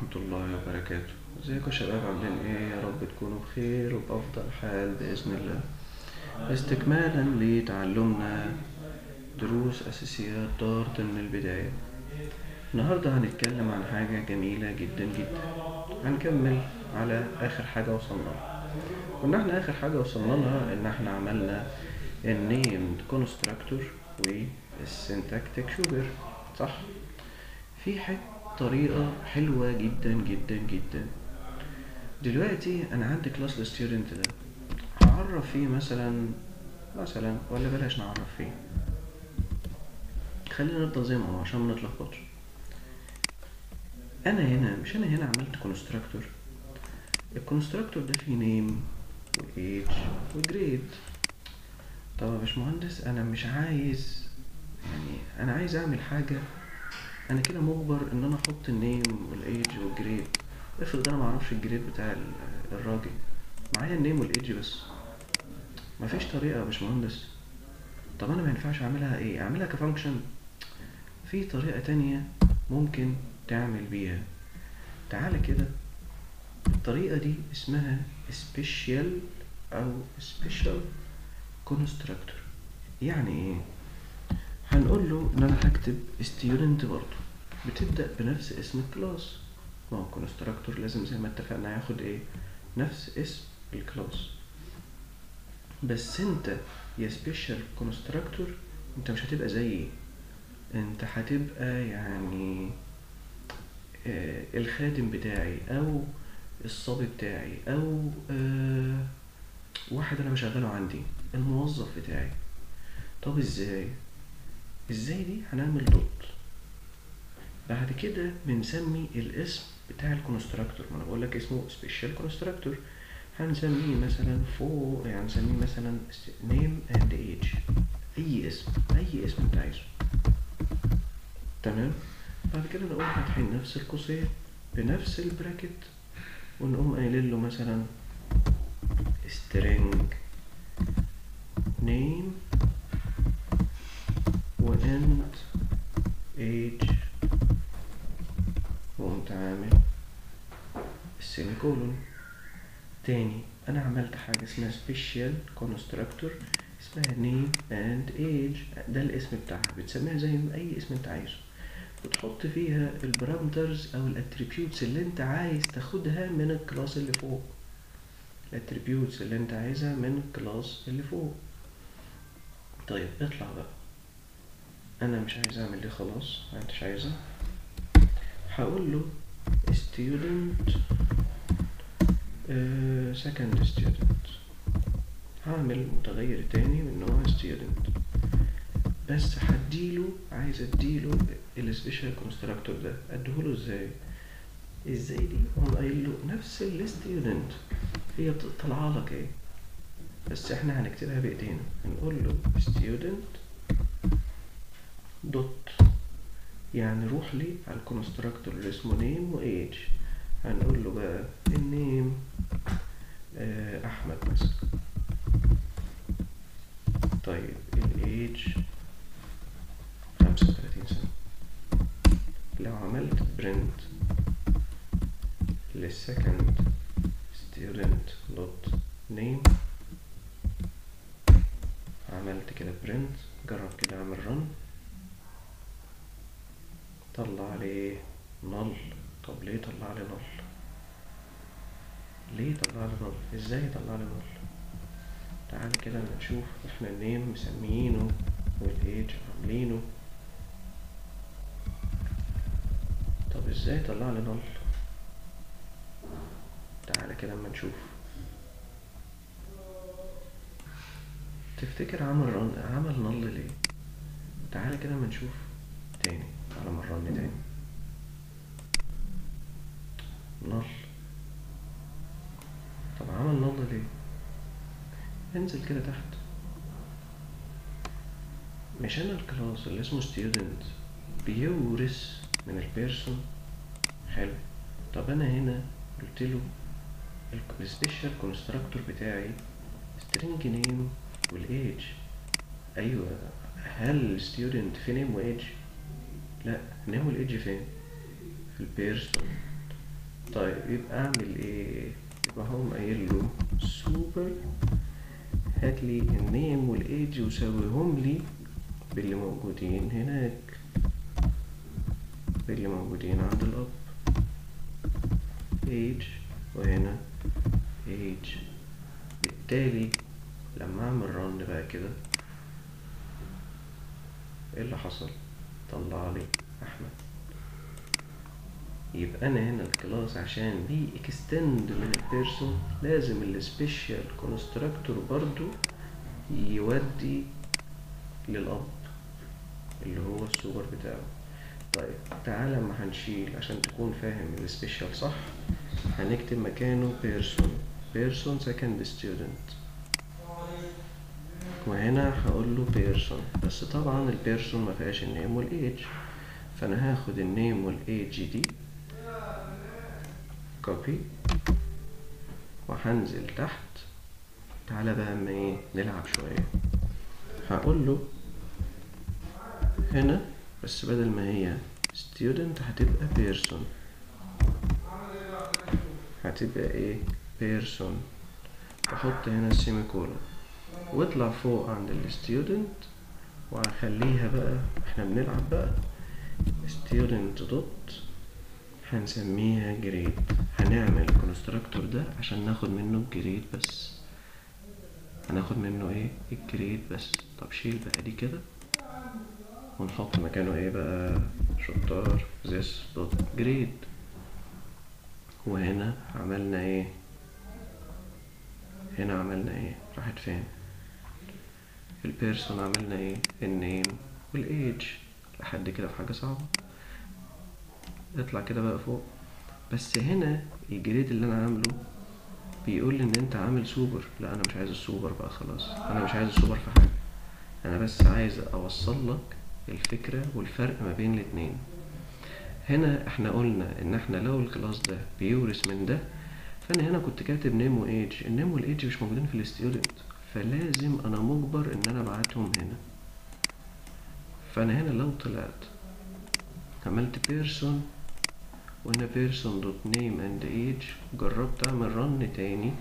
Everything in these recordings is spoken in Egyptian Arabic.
الله وبركاته ازيكم يا شباب عاملين ايه يا رب تكونوا بخير وبأفضل حال بإذن الله استكمالا لتعلمنا دروس أساسيات دارت من البداية النهاردة هنتكلم عن حاجة جميلة جدا جدا هنكمل على آخر حاجة وصلنا لها كنا احنا آخر حاجة وصلنا لها إن احنا عملنا النيمد كونستراكتور والسنتاكتيك شوجر صح في حاجة طريقة حلوة جدا جدا جدا دلوقتي أنا عندي كلاس الستودنت ده هعرف فيه مثلا مثلا ولا بلاش نعرف فيه خلينا نفضل زي ما هو عشان ما نتلخبطش انا هنا مش انا هنا عملت كونستراكتور الكونستراكتور ده فيه نيم وايج وجريد طب يا باشمهندس انا مش عايز يعني انا عايز اعمل حاجه انا كده مجبر ان انا احط النيم والايج والجريد افرض انا معرفش الجريد بتاع ال- الراجل معايا النيم والايج بس مفيش طريقه يا باشمهندس طب انا ما ينفعش اعملها ايه اعملها كفانكشن في طريقه تانية ممكن تعمل بيها تعالى كده الطريقه دي اسمها special او special constructor يعني ايه هنقول له ان انا هكتب student برضه بتبدأ بنفس اسم الكلاس ما هو كونستراكتور لازم زي ما اتفقنا ياخد ايه نفس اسم الكلاس بس انت يا سبيشال كونستراكتور انت مش هتبقى زيي انت هتبقى يعني آه الخادم بتاعي او الصبي بتاعي او آه واحد انا بشغله عندي الموظف بتاعي طب ازاي ازاي دي هنعمل دوت بعد كده بنسمي الاسم بتاع الكونستراكتور ما انا بقول لك اسمه سبيشال كونستراكتور هنسميه مثلا فوق يعني هنسميه مثلا نيم اند ايج اي اسم اي اسم انت عايزه تمام بعد كده نقوم فاتحين نفس القوسين بنفس البراكت ونقوم قايلين له مثلا string name وend age وقمت عامل السيمي كولون تاني انا عملت حاجه اسمها سبيشال كونستراكتور اسمها نيم اند ايج ده الاسم بتاعها بتسميها زي ما اي اسم انت عايزه وتحط فيها البارامترز او الاتريبيوتس اللي انت عايز تاخدها من الكلاس اللي فوق الاتريبيوتس اللي انت عايزها من الكلاس اللي فوق طيب اطلع بقى انا مش عايز اعمل دي خلاص ما انتش عايزها هقول له student آه، second student هعمل متغير تاني من نوع student بس هديله عايز اديله السبيشال كونستراكتور ده اديهوله ازاي ازاي دي اقوم قايل له نفس الستودنت هي بت- طالعه لك ايه بس احنا هنكتبها بايدينا هنقول له student دوت يعني روح لي على الكونستراكتور اللي اسمه نيم وايج هنقول له بقى النيم آه، احمد مثلا طيب الايج خمسة وتلاتين سنة لو عملت برنت للسكند student دوت نيم عملت كده برنت جرب كده اعمل رن طلع لي نل طب ليه طلع لي نل ليه طلع لي نل ازاي طلع لي نل تعال كده اما نشوف احنا النيم مسميينه والايج عاملينه طب ازاي طلع لي نل تعال كده اما نشوف تفتكر عمل رن... عمل نل ليه تعال كده اما نشوف تاني على مرة تاني نل طب عمل نل ليه انزل كده تحت مش انا الكلاس اللي اسمه student بيورث من البيرسون حلو طب انا هنا قلت له السبيشال كونستراكتور بتاعي string name والايج ايوه هل الستودنت في نيم وايج لا نيم والايدج فين في البيرسون طيب يبقى اعمل ايه يبقى هقوم قايل له سوبر هات لي النيم والايدج وساويهم لي باللي موجودين هناك باللي موجودين عند الاب age وهنا age بالتالي لما اعمل رن بقى كده ايه اللي حصل طلع لي احمد يبقى انا هنا الكلاس عشان بي اكستند من البيرسون لازم السبيشال كونستراكتور برضو يودي للاب اللي هو السوبر بتاعه طيب تعالى اما هنشيل عشان تكون فاهم السبيشال صح هنكتب مكانه بيرسون بيرسون سكند ستودنت وهنا هقول له بيرسون بس طبعا البيرسون ما فيهاش النيم والايدج فانا هاخد النيم والايدج دي كوبي وهنزل تحت تعالى بقى اما ايه نلعب شويه هقول له هنا بس بدل ما هي student هتبقى person هتبقى ايه person واحط هنا السيمي كولون واطلع فوق عند الستودنت وهخليها بقى احنا بنلعب بقى student دوت هنسميها جريد هنعمل الكونستراكتور ده عشان ناخد منه الجريد بس هناخد منه ايه الجريد بس طب شيل بقى دي كده ونحط مكانه ايه بقى شطار this دوت جريد وهنا عملنا ايه هنا عملنا ايه راحت فين البيرسون عملنا ايه النيم والايدج لحد كده في حاجة صعبة اطلع كده بقى فوق بس هنا الجريد اللي انا عامله بيقول لي ان انت عامل سوبر لا انا مش عايز السوبر بقى خلاص انا مش عايز السوبر في حاجة انا بس عايز اوصل لك الفكرة والفرق ما بين الاتنين هنا احنا قلنا ان احنا لو الكلاس ده بيورث من ده فانا هنا كنت كاتب نيم وايدج النيم والايدج مش موجودين في الستودنت فلازم انا مجبر ان انا ابعتهم هنا فانا هنا لو طلعت عملت بيرسون وهنا بيرسون دوت نيم اند ايج جربت اعمل رن تاني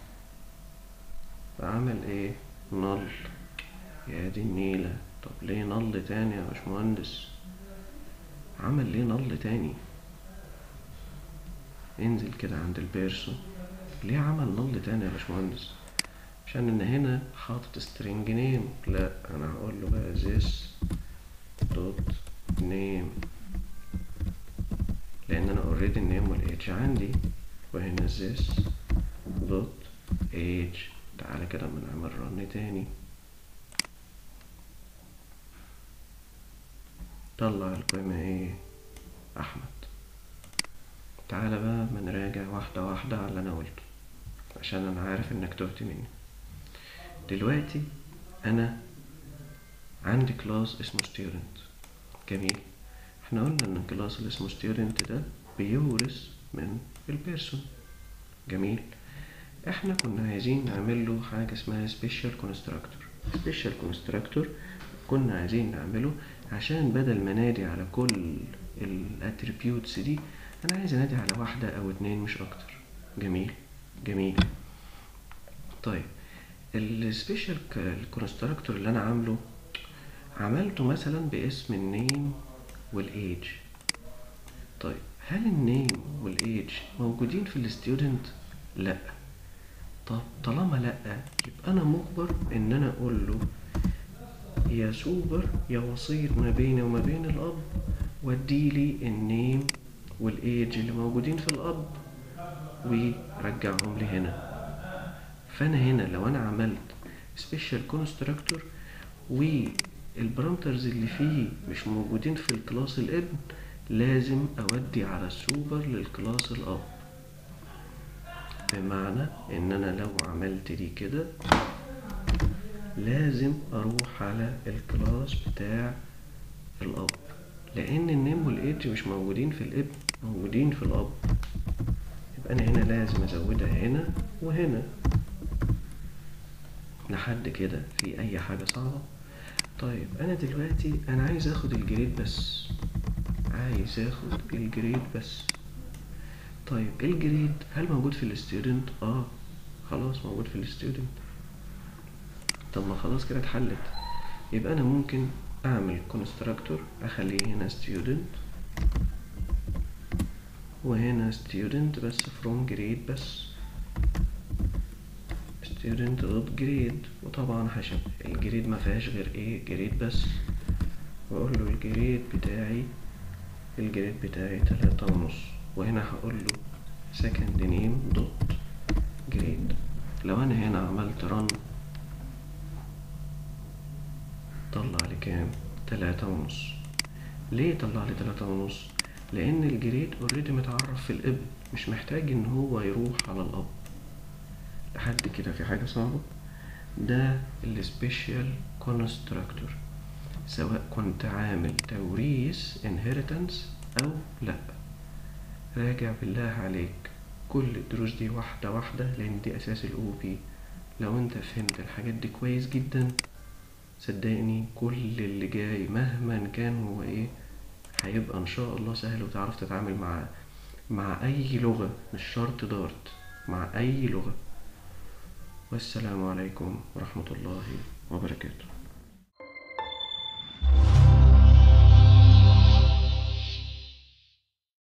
بعمل ايه نل يا دي النيلة طب ليه نل تاني يا باشمهندس عمل ليه نل تاني انزل كده عند البيرسون ليه عمل نل تاني يا باشمهندس عشان ان هنا حاطط string name لا انا هقول له بقى this dot name لان انا اوريدي النيم والايدج عندي وهنا this dot age تعالى كده اما نعمل رن تاني طلع القيمة ايه احمد تعالى بقى ما نراجع واحدة واحدة على اللي انا قلته عشان انا عارف انك تهت مني دلوقتي انا عندي كلاس اسمه student جميل احنا قلنا ان الكلاس اللي اسمه student ده بيورث من البيرسون جميل احنا كنا عايزين نعمل له حاجة اسمها special constructor special constructor كنا عايزين نعمله عشان بدل ما نادي على كل الاتريبيوتس دي انا عايز انادي على واحدة او اتنين مش اكتر جميل جميل طيب السبيشال الكونستراكتور اللي انا عامله عملته مثلا باسم النيم والايج طيب هل النيم والايج موجودين في الستودنت لا طب طالما لا يبقى انا مجبر ان انا اقول له يا سوبر يا وسيط ما بيني وما بين الاب وديلي النيم والايج اللي موجودين في الاب ورجعهم لي هنا فانا هنا لو انا عملت سبيشال كونستراكتور والبارامترز اللي فيه مش موجودين في الكلاس الابن لازم اودي على السوبر للكلاس الاب بمعنى ان انا لو عملت دي كده لازم اروح على الكلاس بتاع الاب لان النيم والايدج مش موجودين في الابن موجودين في الاب يبقى انا هنا لازم ازودها هنا وهنا لحد كده في اي حاجة صعبة طيب انا دلوقتي انا عايز اخد الجريد بس عايز اخد الجريد بس طيب الجريد هل موجود في الستودنت اه خلاص موجود في الستودنت طب ما خلاص كده اتحلت يبقى انا ممكن اعمل كونستراكتور اخليه هنا student وهنا student بس from grade بس student dot grade وطبعا هشب الجريد ما فيهاش غير ايه جريد بس واقول له الجريد بتاعي الجريد بتاعي تلاتة ونص وهنا هقول له second name dot grade لو انا هنا عملت run طلع لي كام تلاتة ونص ليه طلع لي تلاتة ونص لان الجريد اوريدي متعرف في الاب مش محتاج ان هو يروح على الاب لحد كده في حاجة صعبة ده السبيشال كونستراكتور سواء كنت عامل توريث inheritance او لا راجع بالله عليك كل الدروس دي واحدة واحدة لان دي اساس الاو بي لو انت فهمت الحاجات دي كويس جدا صدقني كل اللي جاي مهما كان هو ايه هيبقى ان شاء الله سهل وتعرف تتعامل مع مع اي لغة مش شرط دارت مع اي لغة والسلام عليكم ورحمة الله وبركاته